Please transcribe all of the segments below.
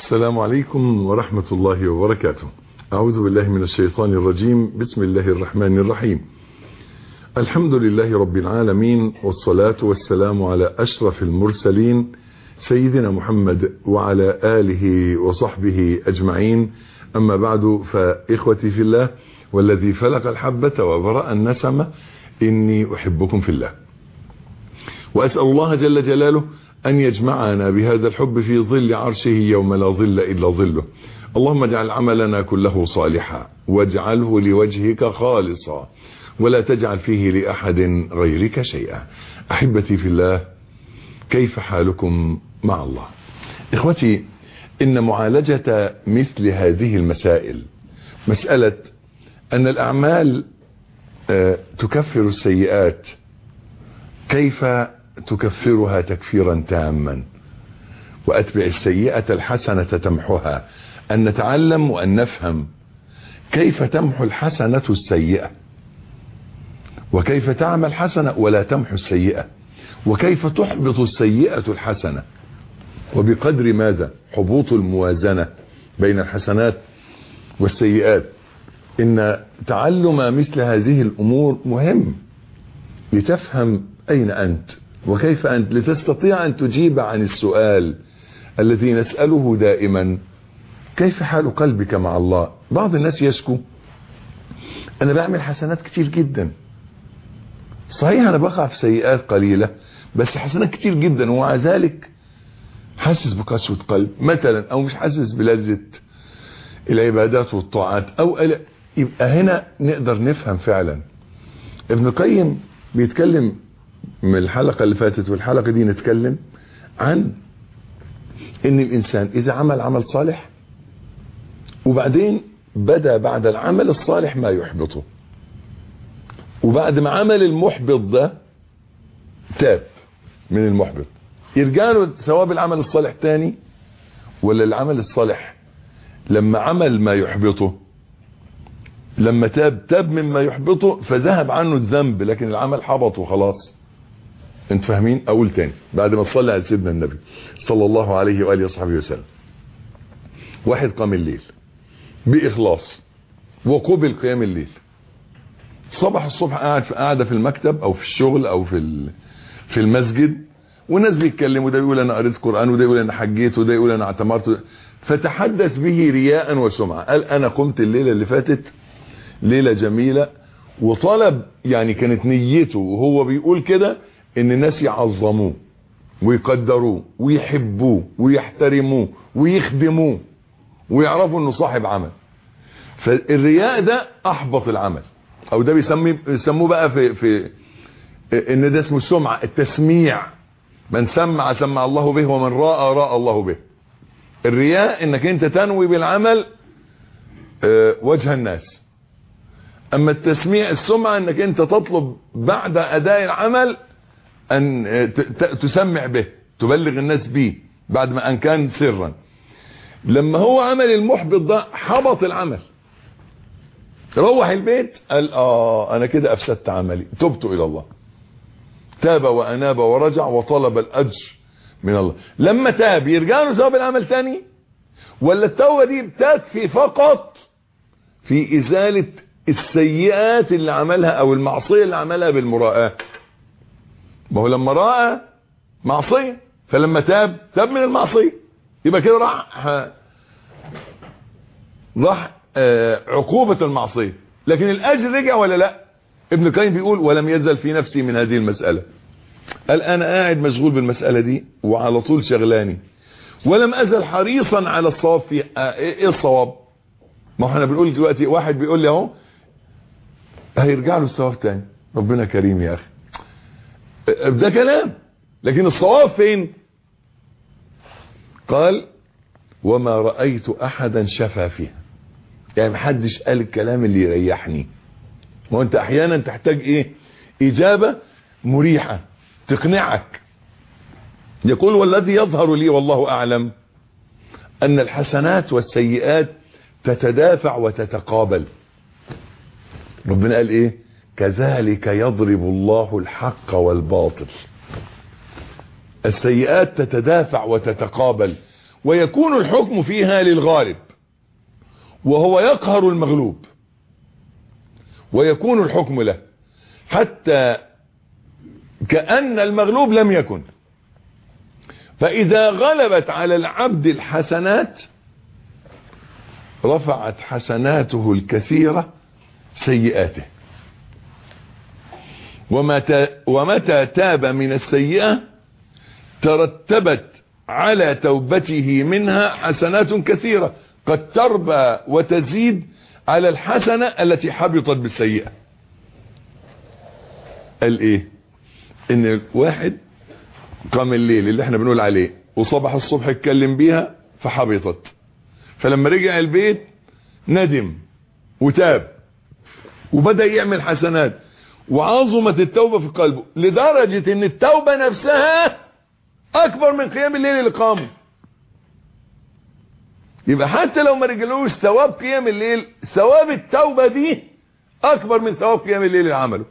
السلام عليكم ورحمة الله وبركاته أعوذ بالله من الشيطان الرجيم بسم الله الرحمن الرحيم الحمد لله رب العالمين والصلاة والسلام على أشرف المرسلين سيدنا محمد وعلى آله وصحبه أجمعين أما بعد فإخوتي في الله والذي فلق الحبة وبرأ النسمة إني أحبكم في الله وأسأل الله جل جلاله أن يجمعنا بهذا الحب في ظل عرشه يوم لا ظل إلا ظله اللهم اجعل عملنا كله صالحا واجعله لوجهك خالصا ولا تجعل فيه لأحد غيرك شيئا أحبتي في الله كيف حالكم مع الله إخوتي إن معالجة مثل هذه المسائل مسألة أن الأعمال تكفر السيئات كيف تكفرها تكفيرا تاما وأتبع السيئة الحسنة تمحها أن نتعلم وأن نفهم كيف تمحو الحسنة السيئة وكيف تعمل حسنة ولا تمحو السيئة وكيف تحبط السيئة الحسنة وبقدر ماذا حبوط الموازنة بين الحسنات والسيئات إن تعلم مثل هذه الأمور مهم لتفهم أين أنت وكيف أنت لتستطيع أن تجيب عن السؤال الذي نسأله دائما كيف حال قلبك مع الله بعض الناس يشكو أنا بعمل حسنات كتير جدا صحيح أنا بقع في سيئات قليلة بس حسنات كتير جدا ومع ذلك حاسس بقسوة قلب مثلا أو مش حاسس بلذة العبادات والطاعات أو يبقى هنا نقدر نفهم فعلا ابن القيم بيتكلم من الحلقة اللي فاتت والحلقة دي نتكلم عن ان الانسان اذا عمل عمل صالح وبعدين بدا بعد العمل الصالح ما يحبطه وبعد ما عمل المحبط ده تاب من المحبط يرجع له ثواب العمل الصالح تاني ولا العمل الصالح لما عمل ما يحبطه لما تاب تاب مما يحبطه فذهب عنه الذنب لكن العمل حبط وخلاص انت فاهمين اقول تاني بعد ما تصلي على سيدنا النبي صلى الله عليه واله وصحبه وسلم واحد قام الليل باخلاص وقبل قيام الليل صبح الصبح قاعد في قاعده في المكتب او في الشغل او في في المسجد والناس بيتكلموا ده يقول انا قريت قران وده يقول انا حجيت وده يقول انا اعتمرت فتحدث به رياء وسمعه قال انا قمت الليله اللي فاتت ليله جميله وطلب يعني كانت نيته وهو بيقول كده ان الناس يعظموه ويقدروه ويحبوه ويحترموه ويخدموه ويعرفوا انه صاحب عمل فالرياء ده احبط العمل او ده بيسمي بيسموه بقى في في ان ده اسمه السمعه التسميع من سمع سمع الله به ومن راى راى الله به الرياء انك انت تنوي بالعمل وجه الناس اما التسميع السمعه انك انت تطلب بعد اداء العمل ان تسمع به تبلغ الناس به بعد ما ان كان سرا لما هو عمل المحبط ده حبط العمل روح البيت قال اه انا كده افسدت عملي تبت الى الله تاب واناب ورجع وطلب الاجر من الله لما تاب يرجع له ثواب العمل تاني ولا التوبه دي بتكفي فقط في ازاله السيئات اللي عملها او المعصيه اللي عملها بالمراءه ما هو لما راى معصيه فلما تاب تاب من المعصيه يبقى كده راح راح عقوبه المعصيه لكن الاجر رجع ولا لا ابن القيم بيقول ولم يزل في نفسي من هذه المساله قال انا قاعد مشغول بالمساله دي وعلى طول شغلاني ولم ازل حريصا على الصواب في ايه الصواب ما احنا بنقول دلوقتي واحد بيقول لي اهو هيرجع له الثواب تاني ربنا كريم يا اخي ده كلام لكن الصواب فين قال وما رأيت احدا شفى فيها يعني محدش قال الكلام اللي يريحني وانت احيانا تحتاج ايه اجابة مريحة تقنعك يقول والذي يظهر لي والله اعلم ان الحسنات والسيئات تتدافع وتتقابل ربنا قال ايه كذلك يضرب الله الحق والباطل السيئات تتدافع وتتقابل ويكون الحكم فيها للغالب وهو يقهر المغلوب ويكون الحكم له حتى كأن المغلوب لم يكن فإذا غلبت على العبد الحسنات رفعت حسناته الكثيرة سيئاته ومتى, ومتى تاب من السيئة ترتبت على توبته منها حسنات كثيرة قد تربى وتزيد على الحسنة التي حبطت بالسيئة قال ايه ان واحد قام الليل اللي احنا بنقول عليه وصبح الصبح اتكلم بيها فحبطت فلما رجع البيت ندم وتاب وبدأ يعمل حسنات وعظمت التوبة في قلبه لدرجة ان التوبة نفسها اكبر من قيام الليل اللي قامه يبقى حتى لو ما رجلوش ثواب قيام الليل ثواب التوبة دي اكبر من ثواب قيام الليل اللي عمله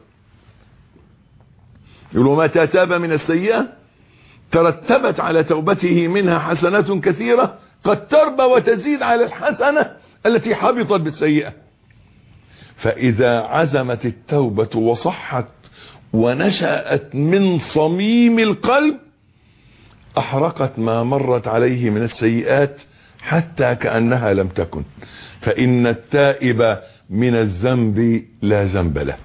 يقول ومتى تاب من السيئة ترتبت على توبته منها حسنات كثيرة قد تربى وتزيد على الحسنة التي حبطت بالسيئة فإذا عزمت التوبة وصحت ونشأت من صميم القلب أحرقت ما مرت عليه من السيئات حتى كأنها لم تكن فإن التائب من الذنب لا ذنب له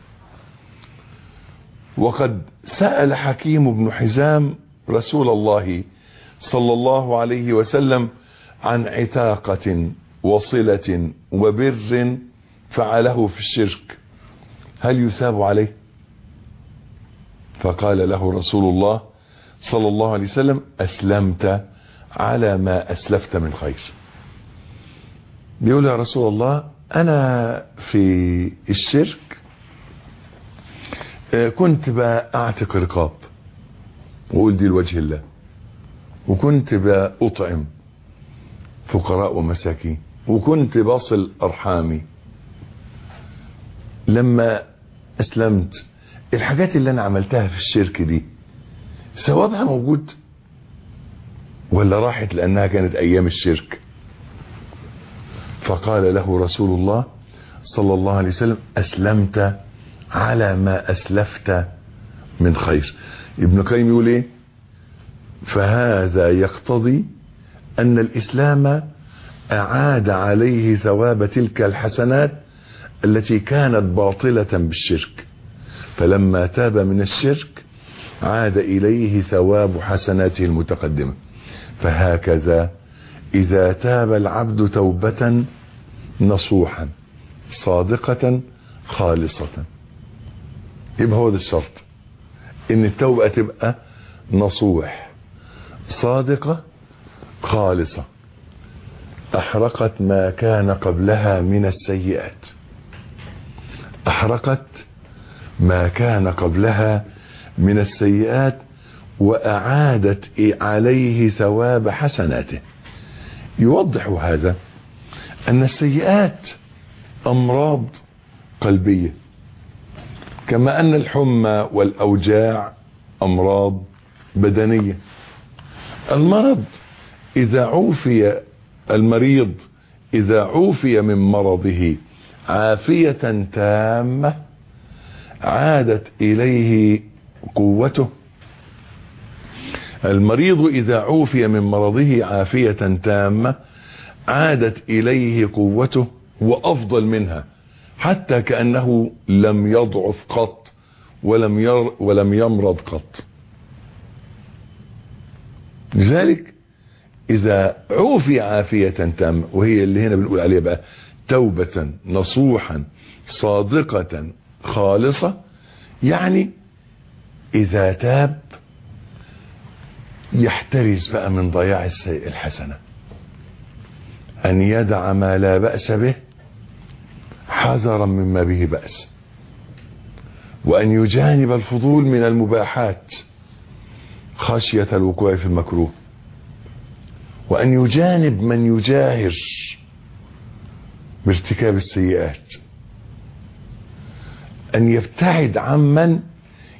وقد سأل حكيم بن حزام رسول الله صلى الله عليه وسلم عن عتاقة وصلة وبر فعله في الشرك هل يثاب عليه فقال له رسول الله صلى الله عليه وسلم أسلمت على ما أسلفت من خير بيقول يا رسول الله أنا في الشرك كنت بأعتق رقاب وقول دي لوجه الله وكنت بأطعم فقراء ومساكين وكنت بصل أرحامي لما أسلمت الحاجات اللي أنا عملتها في الشرك دي ثوابها موجود ولا راحت لأنها كانت أيام الشرك فقال له رسول الله صلى الله عليه وسلم أسلمت على ما أسلفت من خير ابن قيم يقول ايه فهذا يقتضي أن الإسلام أعاد عليه ثواب تلك الحسنات التي كانت باطلة بالشرك فلما تاب من الشرك عاد إليه ثواب حسناته المتقدمة فهكذا إذا تاب العبد توبة نصوحا صادقة خالصة يبقى هو ده الشرط ان التوبة تبقى نصوح صادقة خالصة احرقت ما كان قبلها من السيئات احرقت ما كان قبلها من السيئات واعادت عليه ثواب حسناته يوضح هذا ان السيئات امراض قلبيه كما ان الحمى والاوجاع امراض بدنيه المرض اذا عوفي المريض اذا عوفي من مرضه عافيه تامه عادت اليه قوته المريض اذا عوفي من مرضه عافيه تامه عادت اليه قوته وافضل منها حتى كانه لم يضعف قط ولم ير ولم يمرض قط لذلك اذا عوفي عافيه تامه وهي اللي هنا بنقول عليها بقى توبه نصوحا صادقه خالصه يعني اذا تاب يحترز بقى من ضياع الحسنه ان يدع ما لا باس به حذرا مما به بأس وأن يجانب الفضول من المباحات خشية الوقوع في المكروه وأن يجانب من يجاهر بارتكاب السيئات أن يبتعد عمن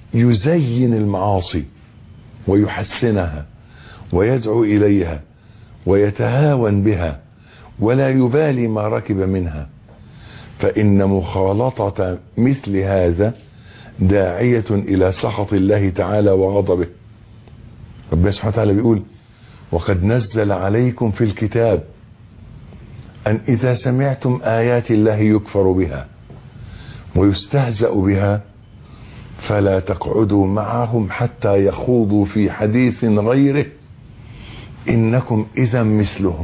يزين المعاصي ويحسنها ويدعو إليها ويتهاون بها ولا يبالي ما ركب منها فإن مخالطة مثل هذا داعية إلى سخط الله تعالى وغضبه ربنا سبحانه وتعالى بيقول وقد نزل عليكم في الكتاب أن إذا سمعتم آيات الله يكفر بها ويستهزأ بها فلا تقعدوا معهم حتى يخوضوا في حديث غيره إنكم إذا مثلهم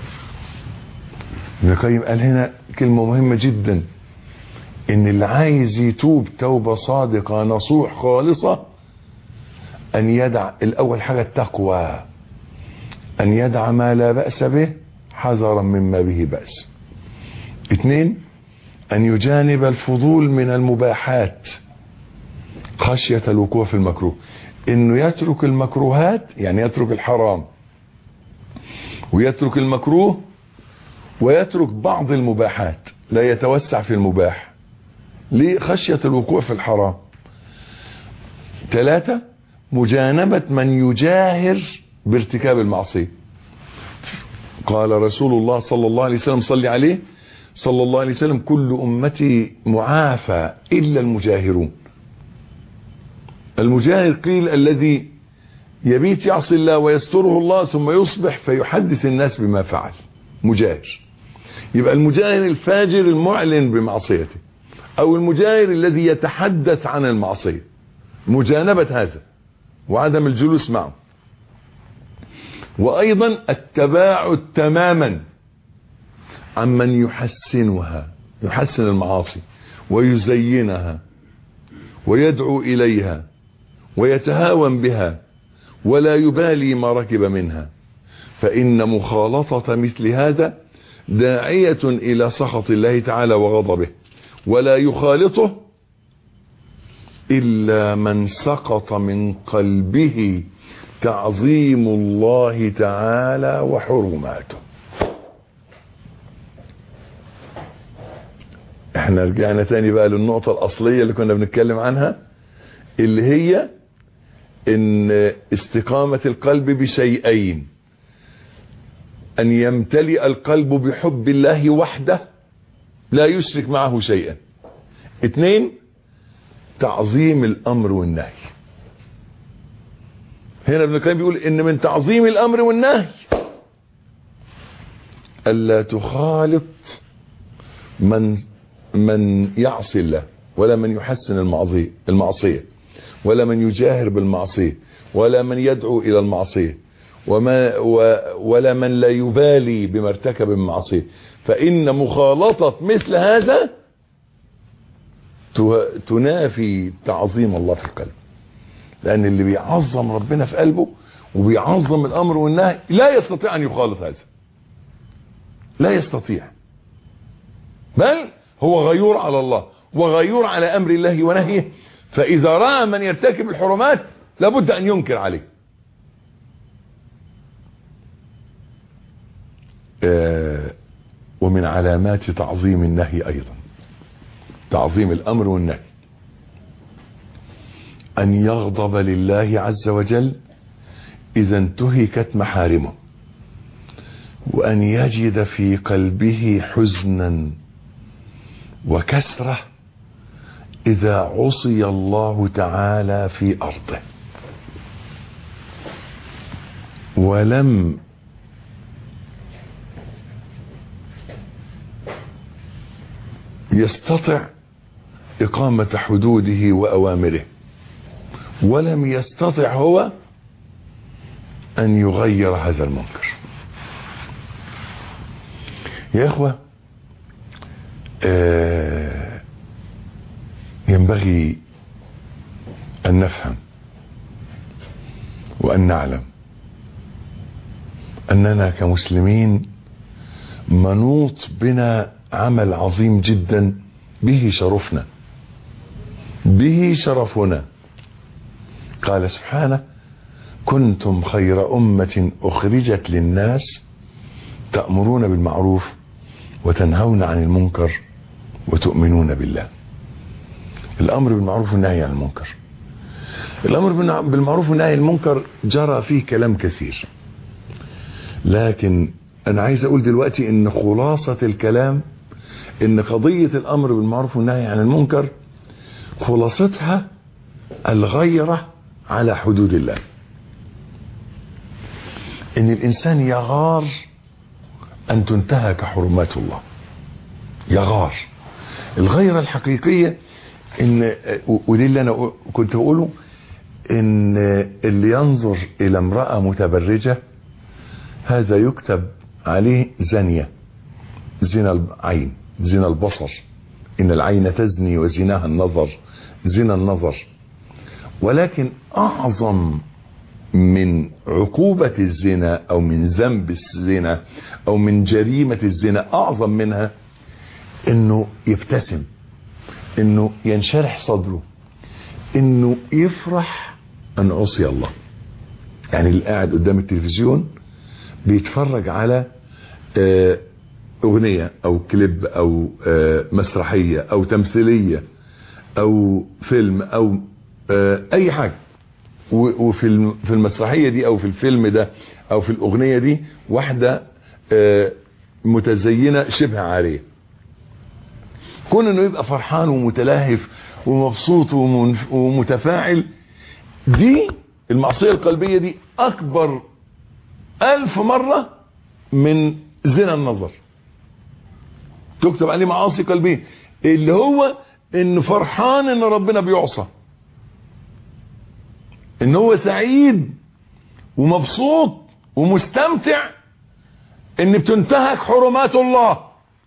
ابن القيم قال هنا كلمة مهمة جدا إن اللي عايز يتوب توبة صادقة نصوح خالصة أن يدع الأول حاجة التقوى أن يدع ما لا بأس به حذرا مما به بأس اثنين أن يجانب الفضول من المباحات خشية الوقوع في المكروه انه يترك المكروهات يعني يترك الحرام ويترك المكروه ويترك بعض المباحات لا يتوسع في المباح ليه خشية الوقوع في الحرام ثلاثة مجانبة من يجاهر بارتكاب المعصية قال رسول الله صلى الله عليه وسلم صلي عليه صلى الله عليه وسلم كل أمتي معافى إلا المجاهرون المجاهر قيل الذي يبيت يعصي الله ويستره الله ثم يصبح فيحدث الناس بما فعل مجاهر يبقى المجاهر الفاجر المعلن بمعصيته او المجاهر الذي يتحدث عن المعصيه مجانبه هذا وعدم الجلوس معه وايضا التباعد تماما عمن يحسنها يحسن المعاصي ويزينها ويدعو اليها ويتهاون بها ولا يبالي ما ركب منها فان مخالطه مثل هذا داعيه الى سخط الله تعالى وغضبه ولا يخالطه الا من سقط من قلبه تعظيم الله تعالى وحرماته احنا رجعنا تاني بقى للنقطة الأصلية اللي كنا بنتكلم عنها اللي هي ان استقامة القلب بشيئين ان يمتلئ القلب بحب الله وحده لا يشرك معه شيئا اثنين تعظيم الامر والنهي هنا ابن القيم بيقول ان من تعظيم الامر والنهي الا تخالط من من يعصي الله ولا من يحسن المعصيه المعصيه ولا من يجاهر بالمعصيه ولا من يدعو الى المعصيه وما و ولا من لا يبالي بما ارتكب من معصيه فان مخالطه مثل هذا تنافي تعظيم الله في القلب لان اللي بيعظم ربنا في قلبه وبيعظم الامر والنهي لا يستطيع ان يخالط هذا لا يستطيع بل هو غيور على الله وغيور على امر الله ونهيه فاذا راى من يرتكب الحرمات لابد ان ينكر عليه آه ومن علامات تعظيم النهي ايضا تعظيم الامر والنهي ان يغضب لله عز وجل اذا انتهكت محارمه وان يجد في قلبه حزنا وكسره اذا عصي الله تعالى في ارضه ولم يستطع اقامه حدوده واوامره ولم يستطع هو ان يغير هذا المنكر يا اخوه آه ينبغي ان نفهم وان نعلم اننا كمسلمين منوط بنا عمل عظيم جدا به شرفنا به شرفنا قال سبحانه كنتم خير امه اخرجت للناس تامرون بالمعروف وتنهون عن المنكر وتؤمنون بالله الامر بالمعروف والنهي عن المنكر الامر بالمعروف والنهي عن المنكر جرى فيه كلام كثير لكن انا عايز اقول دلوقتي ان خلاصة الكلام ان قضية الامر بالمعروف والنهي عن المنكر خلاصتها الغيرة على حدود الله ان الانسان يغار ان تنتهك حرمات الله يغار الغيرة الحقيقية ان ودي اللي انا كنت بقوله ان اللي ينظر الى امرأة متبرجة هذا يكتب عليه زانية زنا العين زنا البصر ان العين تزني وزناها النظر زنا النظر ولكن اعظم من عقوبة الزنا او من ذنب الزنا او من جريمة الزنا اعظم منها انه يبتسم انه ينشرح صدره انه يفرح ان عصي الله يعني اللي قاعد قدام التلفزيون بيتفرج على اغنية او كليب او مسرحية او تمثيلية او فيلم او اي حاجة وفي في المسرحية دي او في الفيلم ده او في الاغنية دي واحدة متزينة شبه عارية كون انه يبقى فرحان ومتلهف ومبسوط ومتفاعل دي المعصية القلبية دي اكبر الف مرة من زنا النظر تكتب عليه معاصي قلبية اللي هو انه فرحان ان ربنا بيعصى ان هو سعيد ومبسوط ومستمتع ان بتنتهك حرمات الله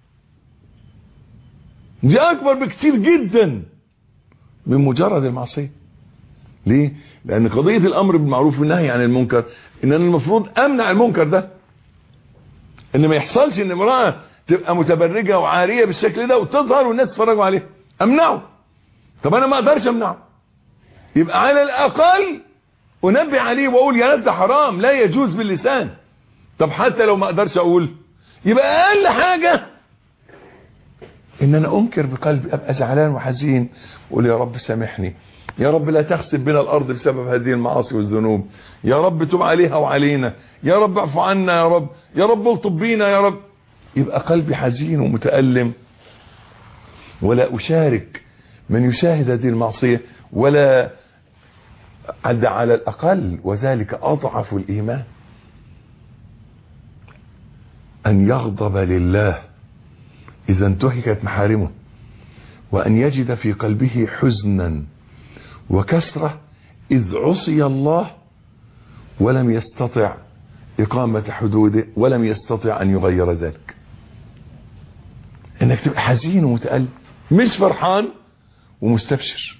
دي اكبر بكتير جدا من مجرد المعصيه ليه لان قضيه الامر بالمعروف والنهي عن المنكر ان انا المفروض امنع المنكر ده ان ما يحصلش ان امراه تبقى متبرجه وعاريه بالشكل ده وتظهر والناس يتفرجوا عليها امنعه طب انا ما اقدرش امنعه يبقى على الاقل انبه عليه واقول يا ناس ده حرام لا يجوز باللسان طب حتى لو ما اقدرش اقول يبقى اقل حاجه ان انا انكر بقلبي ابقى زعلان وحزين واقول يا رب سامحني يا رب لا تخسف بنا الارض بسبب هذه المعاصي والذنوب يا رب تب عليها وعلينا يا رب اعف عنا يا رب يا رب الطب بينا يا رب يبقى قلبي حزين ومتألم ولا أشارك من يشاهد هذه المعصية ولا عد على الأقل وذلك أضعف الإيمان أن يغضب لله إذا انتهكت محارمه وأن يجد في قلبه حزنا وكسرة إذ عصي الله ولم يستطع إقامة حدوده ولم يستطع أن يغير ذلك إنك تبقى حزين ومتألم مش فرحان ومستبشر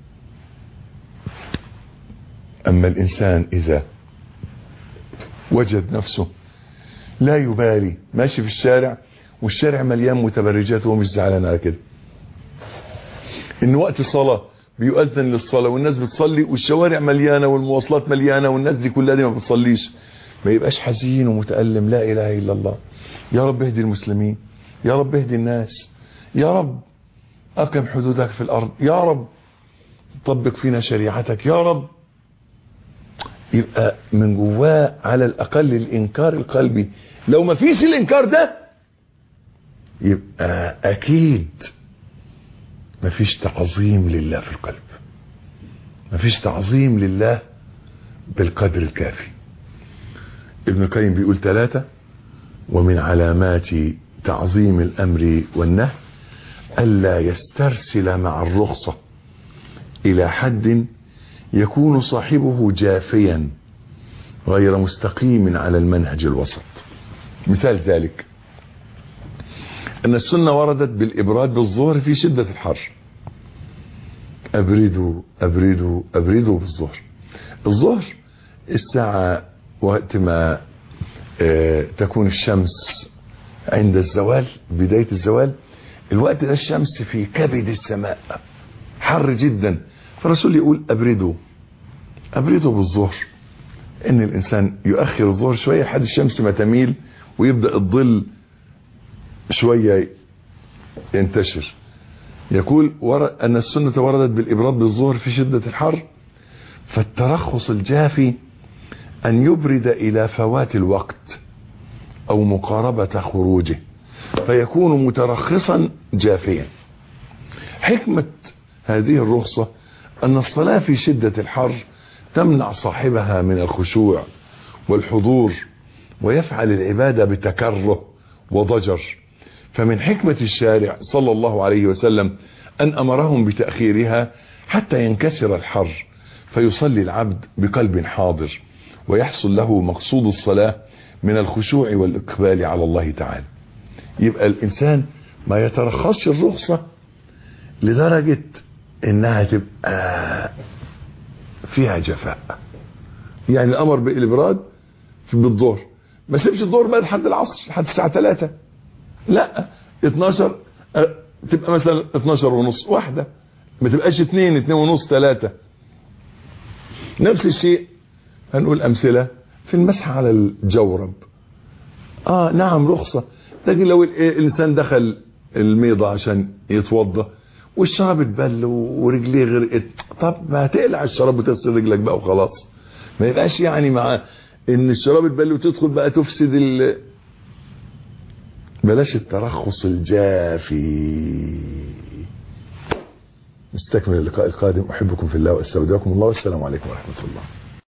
أما الإنسان إذا وجد نفسه لا يبالي ماشي في الشارع والشارع مليان متبرجات وهو مش زعلان على كده ان وقت الصلاه بيؤذن للصلاه والناس بتصلي والشوارع مليانه والمواصلات مليانه والناس دي كلها دي ما بتصليش ما يبقاش حزين ومتالم لا اله الا الله يا رب اهدي المسلمين يا رب اهدي الناس يا رب اقم حدودك في الارض يا رب طبق فينا شريعتك يا رب يبقى من جواه على الاقل الانكار القلبي لو ما فيش الانكار ده يبقى اكيد ما فيش تعظيم لله في القلب ما فيش تعظيم لله بالقدر الكافي ابن القيم بيقول ثلاثة ومن علامات تعظيم الأمر والنهي ألا يسترسل مع الرخصة إلى حد يكون صاحبه جافيا غير مستقيم على المنهج الوسط مثال ذلك أن السنة وردت بالإبراد بالظهر في شدة الحر أبردوا أبردوا أبردوا بالظهر الظهر الساعة وقت ما آه تكون الشمس عند الزوال بداية الزوال الوقت ده الشمس في كبد السماء حر جدا فالرسول يقول أبردوا أبردوا بالظهر إن الإنسان يؤخر الظهر شوية لحد الشمس ما تميل ويبدأ الظل شوية ينتشر يقول أن السنة وردت بالإبراد بالظهر في شدة الحر فالترخص الجافي أن يبرد إلى فوات الوقت أو مقاربة خروجه فيكون مترخصا جافيا حكمة هذه الرخصة أن الصلاة في شدة الحر تمنع صاحبها من الخشوع والحضور ويفعل العبادة بتكره وضجر فمن حكمة الشارع صلى الله عليه وسلم أن أمرهم بتأخيرها حتى ينكسر الحر فيصلي العبد بقلب حاضر ويحصل له مقصود الصلاة من الخشوع والإقبال على الله تعالى يبقى الإنسان ما يترخصش الرخصة لدرجة إنها تبقى فيها جفاء يعني الأمر بالإبراد في بالظهر ما سيبش الظهر بقى لحد العصر لحد الساعة 3 لا 12 أه، تبقى مثلا 12 ونص واحدة ما تبقاش 2 2 ونص 3 نفس الشيء هنقول أمثلة في المسح على الجورب اه نعم رخصة لكن لو ال- الإنسان دخل الميضة عشان يتوضى والشراب اتبل ورجليه غرقت طب ما تقلع الشراب وتغسل رجلك بقى وخلاص ما يبقاش يعني مع ان الشراب اتبل وتدخل بقى تفسد ال بلاش الترخص الجافي نستكمل اللقاء القادم احبكم في الله واستودعكم الله والسلام عليكم ورحمه الله